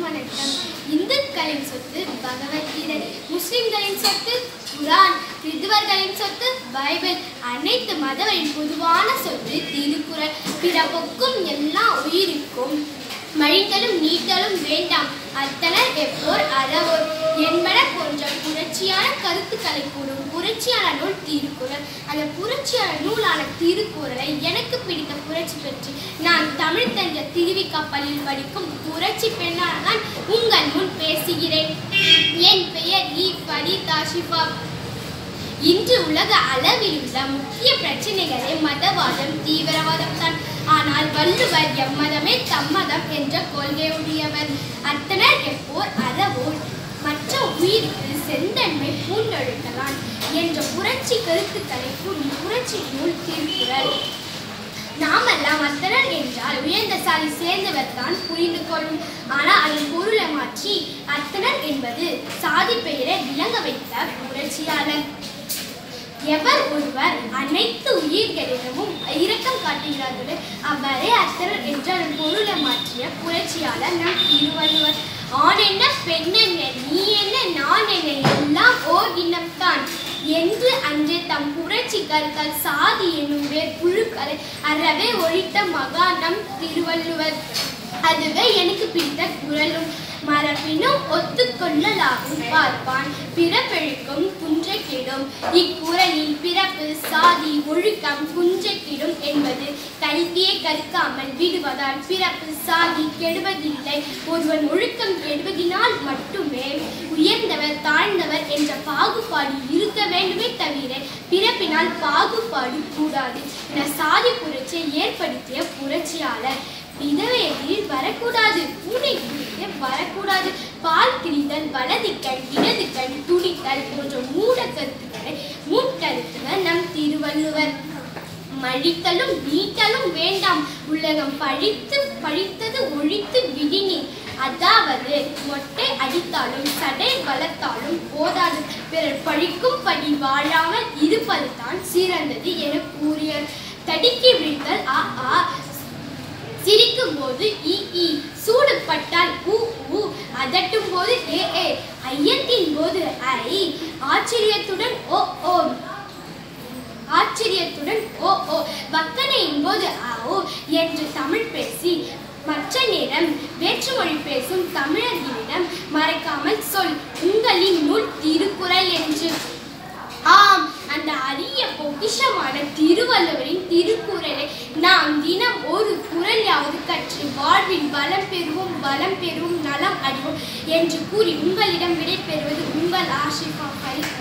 வணக்கம் இந்துக்களின் சொத்து பகவத்கீதை முஸ்லிம்களின் சொத்து குரான் கிறிஸ்துவர்களின் சொத்து பைபிள் அனைத்து மதவரின் பொதுவான சொத்து திருக்குறள் பிறப்புக்கும் எல்லா உயிருக்கும் மழித்தலும் நீட்டலும் வேண்டாம் அத்தனர் எப்போர் அறவோர் என்பன போன்ற புரட்சியான கருத்துக்களை கூறும் புரட்சியான நூல் திருக்குறள் அந்த புரட்சியான நூலான திருக்குறளை எனக்கு பிடித்த புரட்சி பற்றி நான் தமிழ் தந்த திருவி கப்பலில் படிக்கும் புரட்சி பெண்ணான நான் உங்கள் முன் பேசுகிறேன் என் பெயர் இ ஃபரிதா ஷிஃபா இன்று உலக அளவில் உள்ள முக்கிய பிரச்சனைகளே மதவாதம் தீவிரவாதம் தான் ஆனால் வள்ளுவர் எம்மதமே தம்மதம் என்ற கொள்கையுடையவர் அத்தனர் எப்போர் அறவோர் மற்ற உயிருக்கு செந்தன்மை பூண்டொழுக்கலாம் என்ற புரட்சி கருத்துக்களை கூறும் புரட்சி நூல் திருக்குறள் நாமெல்லாம் அத்தனர் என்றால் உயர்ந்த சாதி சேர்ந்தவர் தான் புரிந்து கொள்ளும் ஆனால் அதன் பொருளை மாற்றி அத்தனர் என்பது சாதி பெயரை விளங்க வைத்த புரட்சியாளர் எவர் ஒருவர் அனைத்து உயிர்களிடமும் இரக்கம் காட்டுகிறார்களோ அவரே அத்தனர் என்ற அதன் பொருளை மாற்றிய புரட்சியாளர் நம் திருவள்ளுவர் ஆண் என்ன பெண் என்ன நீ என்ன நான் என்ன எல்லாம் ஓர் இனம்தான் என்று அன்றே தம் புரட்சி கருத்தால் சாதி என்னும் வேர் புழுக்களை அறவே ஒழித்த மகா நம் திருவள்ளுவர் அதுவே எனக்கு பிடித்த குரலும் மரபினும் ஒத்துக்கொள்ளலாகும் பார்ப்பான் பிறப்பெழுக்கும் குன்றை கெடும் இக்குறளில் பிறப்பு சாதி ஒழுக்கம் குன்றை கெடும் என்பது கல்வியை கற்காமல் விடுவதால் பிறப்பு சாதி கெடுவதில்லை ஒருவன் ஒழுக்கம் கெடுவதினால் மட்டுமே உயர்ந்தவர் தாழ்ந்தவர் என்ற பாகுபாடு இருக்க வேண்டுமே தவிர பிறப்பினால் பாகுபாடு கூடாது என சாதி புரட்சியை ஏற்படுத்திய புரட்சியாளர் விதவையில் வரக்கூடாது பூனை குடிக்க வரக்கூடாது பால் கிழிதல் வலது கண் இடது கண் துடித்தல் போன்ற மூட கருத்துக்களை மூட்டறுத்தவர் நம் திருவள்ளுவர் மழித்தலும் நீட்டலும் வேண்டாம் உலகம் பழித்து பழித்தது ஒழித்து விடினீர் அதாவது மொட்டை அடித்தாலும் சடை வளர்த்தாலும் போதாது பிறர் பழிக்கும்படி வாழாமல் இருப்பது தான் சிறந்தது என கூறிய தடிக்கி விழுத்தல் ஆ ஆ சிரிக்கும் போது இ இ சூடு பட்டால் உ உ அதட்டும் போது ஏ ஏ ஐயத்தின் போது ஐ ஆச்சரியத்துடன் ஓ ஓ ஆச்சரியத்துடன் ஓ ஓ வக்கனையின் போது ஆ ஓ என்று தமிழ் பேசி மற்ற நேரம் வேற்றுமொழி பேசும் தமிழர்களிடம் மறைக்காமல் சொல் உங்களின் நூல் திருக்குறள் என்று ஆம் அந்த அரிய பொக்கிஷமான திருவள்ளுவரின் திருக்குறளை நாம் தினம் ஒரு குரலையாவது கற்று வாழ்வில் வளம் பெறுவோம் வளம் பெறுவோம் நலம் அடைவோம் என்று கூறி உங்களிடம் விடை பெறுவது உங்கள் ஆஷிஃபா ஃபரிதா